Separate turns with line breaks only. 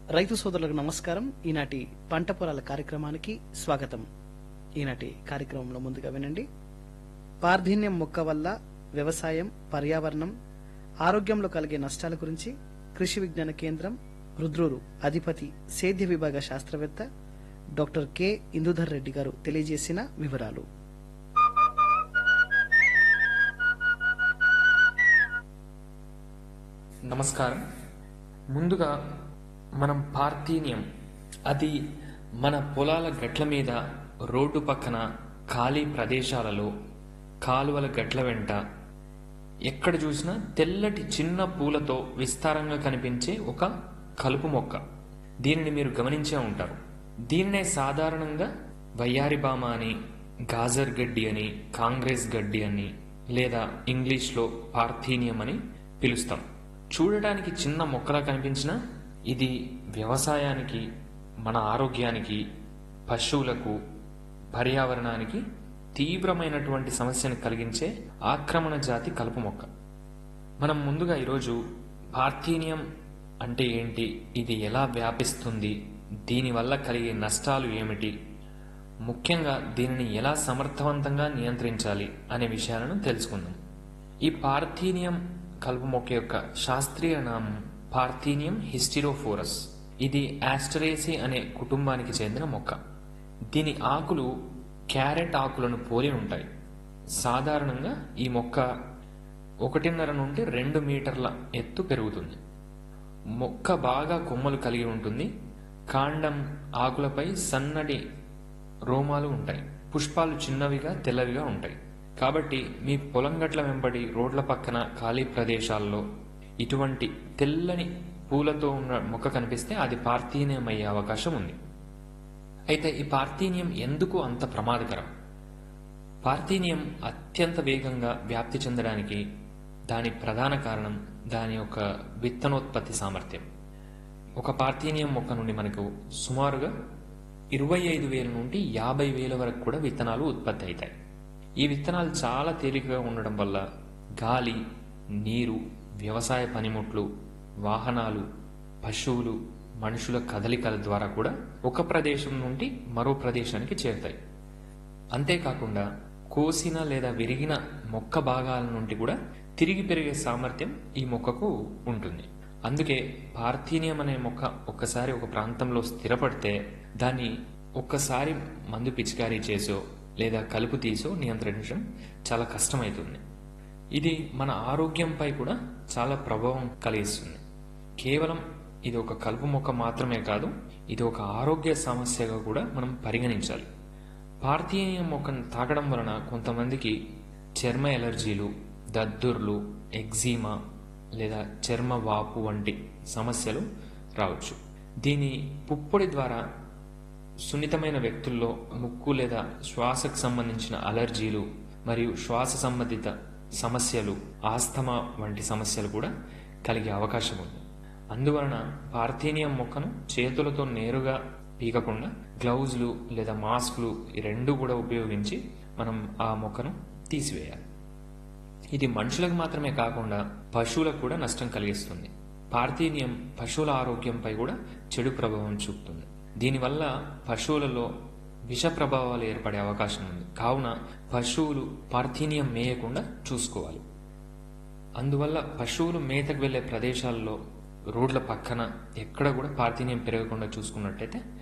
రైతు సోదరులకు నమస్కారం ఈనాటి పంట పొలాల కార్యక్రమానికి స్వాగతం ఈనాటి కార్యక్రమంలో ముందుగా వినండి పార్థిన్యం మొక్క వల్ల వ్యవసాయం పర్యావరణం ఆరోగ్యంలో కలిగే నష్టాల గురించి కృషి విజ్ఞాన కేంద్రం రుద్రూరు అధిపతి సేద్య విభాగ శాస్త్రవేత్త డాక్టర్ కె ఇందుధర్ రెడ్డి గారు తెలియజేసిన వివరాలు
నమస్కారం ముందుగా మనం పార్థీనియం అది మన పొలాల గట్ల మీద రోడ్డు పక్కన ఖాళీ ప్రదేశాలలో కాలువల గట్ల వెంట ఎక్కడ చూసినా తెల్లటి చిన్న పూలతో విస్తారంగా కనిపించే ఒక కలుపు మొక్క దీనిని మీరు గమనించే ఉంటారు దీన్నే సాధారణంగా వయ్యారిబామ అని గాజర్ గడ్డి అని కాంగ్రెస్ గడ్డి అని లేదా ఇంగ్లీష్లో పార్థీనియం అని పిలుస్తాం చూడటానికి చిన్న మొక్కలా కనిపించినా ఇది వ్యవసాయానికి మన ఆరోగ్యానికి పశువులకు పర్యావరణానికి తీవ్రమైనటువంటి సమస్యను కలిగించే ఆక్రమణ జాతి కలుపు మొక్క మనం ముందుగా ఈరోజు పార్థీనియం అంటే ఏంటి ఇది ఎలా వ్యాపిస్తుంది దీనివల్ల కలిగే నష్టాలు ఏమిటి ముఖ్యంగా దీనిని ఎలా సమర్థవంతంగా నియంత్రించాలి అనే విషయాలను తెలుసుకుందాం ఈ పార్థీనియం కలుపు మొక్క యొక్క శాస్త్రీయ నామం పార్థీనియం హిస్టిరోఫోరస్ ఇది ఆస్టరేసి అనే కుటుంబానికి చెందిన మొక్క దీని ఆకులు క్యారెట్ ఆకులను పోలి ఉంటాయి సాధారణంగా ఈ మొక్క ఒకటిన్నర నుండి రెండు మీటర్ల ఎత్తు పెరుగుతుంది మొక్క బాగా కొమ్మలు కలిగి ఉంటుంది కాండం ఆకులపై సన్నటి రోమాలు ఉంటాయి పుష్పాలు చిన్నవిగా తెల్లవిగా ఉంటాయి కాబట్టి మీ పొలం గట్ల వెంబడి రోడ్ల పక్కన ఖాళీ ప్రదేశాల్లో ఇటువంటి తెల్లని పూలతో ఉన్న మొక్క కనిపిస్తే అది పార్థీనియం అయ్యే అవకాశం ఉంది అయితే ఈ పార్థీనియం ఎందుకు అంత ప్రమాదకరం పార్థీనియం అత్యంత వేగంగా వ్యాప్తి చెందడానికి దాని ప్రధాన కారణం దాని యొక్క విత్తనోత్పత్తి సామర్థ్యం ఒక పార్థీనియం మొక్క నుండి మనకు సుమారుగా ఇరవై ఐదు వేల నుండి యాభై వేల వరకు కూడా విత్తనాలు ఉత్పత్తి అవుతాయి ఈ విత్తనాలు చాలా తేలికగా ఉండడం వల్ల గాలి నీరు వ్యవసాయ పనిముట్లు వాహనాలు పశువులు మనుషుల కదలికల ద్వారా కూడా ఒక ప్రదేశం నుండి మరో ప్రదేశానికి చేరుతాయి అంతేకాకుండా కోసిన లేదా విరిగిన మొక్క భాగాల నుండి కూడా తిరిగి పెరిగే సామర్థ్యం ఈ మొక్కకు ఉంటుంది అందుకే పార్థీనియం అనే మొక్క ఒక్కసారి ఒక ప్రాంతంలో స్థిరపడితే దాన్ని ఒక్కసారి మందు పిచికారీ చేసో లేదా కలుపు తీసో నియంత్రించడం చాలా కష్టమవుతుంది ఇది మన ఆరోగ్యంపై కూడా చాలా ప్రభావం కలిగిస్తుంది కేవలం ఇది ఒక కలుపు మొక్క మాత్రమే కాదు ఇది ఒక ఆరోగ్య సమస్యగా కూడా మనం పరిగణించాలి పార్థీనియం మొక్కను తాకడం వలన కొంతమందికి చర్మ ఎలర్జీలు దద్దుర్లు ఎగ్జీమా లేదా చర్మ వాపు వంటి సమస్యలు రావచ్చు దీని పుప్పొడి ద్వారా సున్నితమైన వ్యక్తుల్లో ముక్కు లేదా శ్వాసకు సంబంధించిన అలర్జీలు మరియు శ్వాస సంబంధిత సమస్యలు ఆస్తమా వంటి సమస్యలు కూడా కలిగే అవకాశం ఉంది అందువలన పార్థీనియం మొక్కను చేతులతో నేరుగా పీకకుండా గ్లౌజులు లేదా మాస్కులు ఈ రెండు కూడా ఉపయోగించి మనం ఆ మొక్కను తీసివేయాలి ఇది మనుషులకు మాత్రమే కాకుండా పశువులకు కూడా నష్టం కలిగిస్తుంది పార్థీనియం పశువుల ఆరోగ్యంపై కూడా చెడు ప్రభావం చూపుతుంది దీనివల్ల పశువులలో విష ప్రభావాలు ఏర్పడే అవకాశం ఉంది కావున పశువులు పార్థీనియం మేయకుండా చూసుకోవాలి అందువల్ల పశువులు మేతకు వెళ్లే ప్రదేశాల్లో రోడ్ల పక్కన ఎక్కడ కూడా పార్థీనియం పెరగకుండా చూసుకున్నట్టయితే